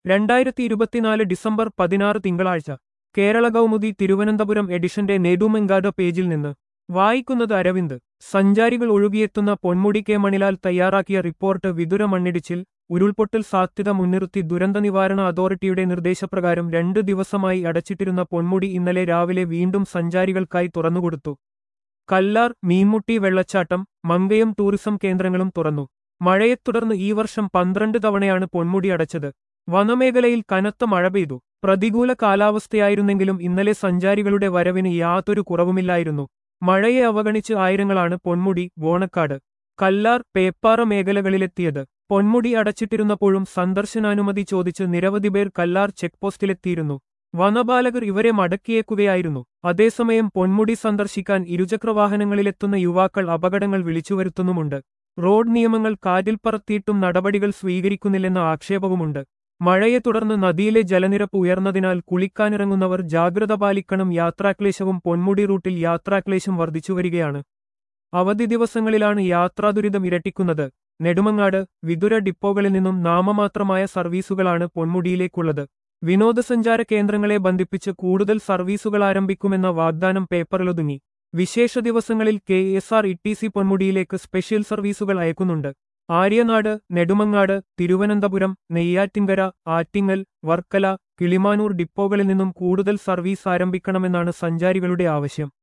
രണ്ടായിരത്തി ഇരുപത്തിനാല് ഡിസംബർ പതിനാറ് തിങ്കളാഴ്ച കേരള കൗമുദി തിരുവനന്തപുരം എഡിഷന്റെ നെടുമെങ്കാദ പേജിൽ നിന്ന് വായിക്കുന്നത് അരവിന്ദ് സഞ്ചാരികൾ ഒഴുകിയെത്തുന്ന പൊന്മുടി കെ മണിലാൽ തയ്യാറാക്കിയ റിപ്പോർട്ട് വിതുര മണ്ണിടിച്ചിൽ ഉരുൾപൊട്ടൽ സാധ്യത മുൻനിർത്തി ദുരന്ത നിവാരണ അതോറിറ്റിയുടെ നിർദ്ദേശപ്രകാരം രണ്ടു ദിവസമായി അടച്ചിട്ടിരുന്ന പൊന്മുടി ഇന്നലെ രാവിലെ വീണ്ടും സഞ്ചാരികൾക്കായി തുറന്നുകൊടുത്തു കല്ലാർ മീൻമുട്ടി വെള്ളച്ചാട്ടം മങ്കയം ടൂറിസം കേന്ദ്രങ്ങളും തുറന്നു മഴയെ തുടർന്ന് ഈ വർഷം പന്ത്രണ്ട് തവണയാണ് പൊന്മുടി അടച്ചത് വനമേഖലയിൽ കനത്ത മഴ പെയ്തു പ്രതികൂല കാലാവസ്ഥയായിരുന്നെങ്കിലും ഇന്നലെ സഞ്ചാരികളുടെ വരവിന് യാതൊരു കുറവുമില്ലായിരുന്നു മഴയെ അവഗണിച്ച് ആയിരങ്ങളാണ് പൊന്മുടി വോണക്കാട് കല്ലാർ പേപ്പാറ മേഖലകളിലെത്തിയത് പൊന്മുടി അടച്ചിട്ടിരുന്നപ്പോഴും സന്ദർശനാനുമതി ചോദിച്ച് നിരവധി പേർ കല്ലാർ ചെക്ക് പോസ്റ്റിലെത്തിയിരുന്നു വനപാലകർ ഇവരെ മടക്കിയേക്കുകയായിരുന്നു അതേസമയം പൊന്മുടി സന്ദർശിക്കാൻ ഇരുചക്രവാഹനങ്ങളിലെത്തുന്ന യുവാക്കൾ അപകടങ്ങൾ വിളിച്ചുവരുത്തുന്നുമുണ്ട് റോഡ് നിയമങ്ങൾ കാറ്റിൽ പറത്തിയിട്ടും നടപടികൾ സ്വീകരിക്കുന്നില്ലെന്ന ആക്ഷേപവുമുണ്ട് മഴയെ തുടർന്ന് നദിയിലെ ജലനിരപ്പ് ഉയർന്നതിനാൽ കുളിക്കാനിറങ്ങുന്നവർ ജാഗ്രത പാലിക്കണം യാത്രാക്ലേശവും പൊന്മുടി റൂട്ടിൽ യാത്രാക്ലേശം വർദ്ധിച്ചുവരികയാണ് അവധി ദിവസങ്ങളിലാണ് യാത്രാദുരിതം ഇരട്ടിക്കുന്നത് നെടുമങ്ങാട് വിതുര ഡിപ്പോകളിൽ നിന്നും നാമമാത്രമായ സർവീസുകളാണ് പൊന്മുടിയിലേക്കുള്ളത് വിനോദസഞ്ചാര കേന്ദ്രങ്ങളെ ബന്ധിപ്പിച്ച് കൂടുതൽ സർവീസുകൾ ആരംഭിക്കുമെന്ന വാഗ്ദാനം പേപ്പറിലൊതുങ്ങി വിശേഷ ദിവസങ്ങളിൽ കെ എസ് ആർ ഇ ടി സി പൊന്മുടിയിലേക്ക് സ്പെഷ്യൽ സർവീസുകൾ അയക്കുന്നുണ്ട് ആര്യനാട് നെടുമങ്ങാട് തിരുവനന്തപുരം നെയ്യാറ്റിൻകര ആറ്റിങ്ങൽ വർക്കല കിളിമാനൂർ ഡിപ്പോകളിൽ നിന്നും കൂടുതൽ സർവീസ് ആരംഭിക്കണമെന്നാണ് സഞ്ചാരികളുടെ ആവശ്യം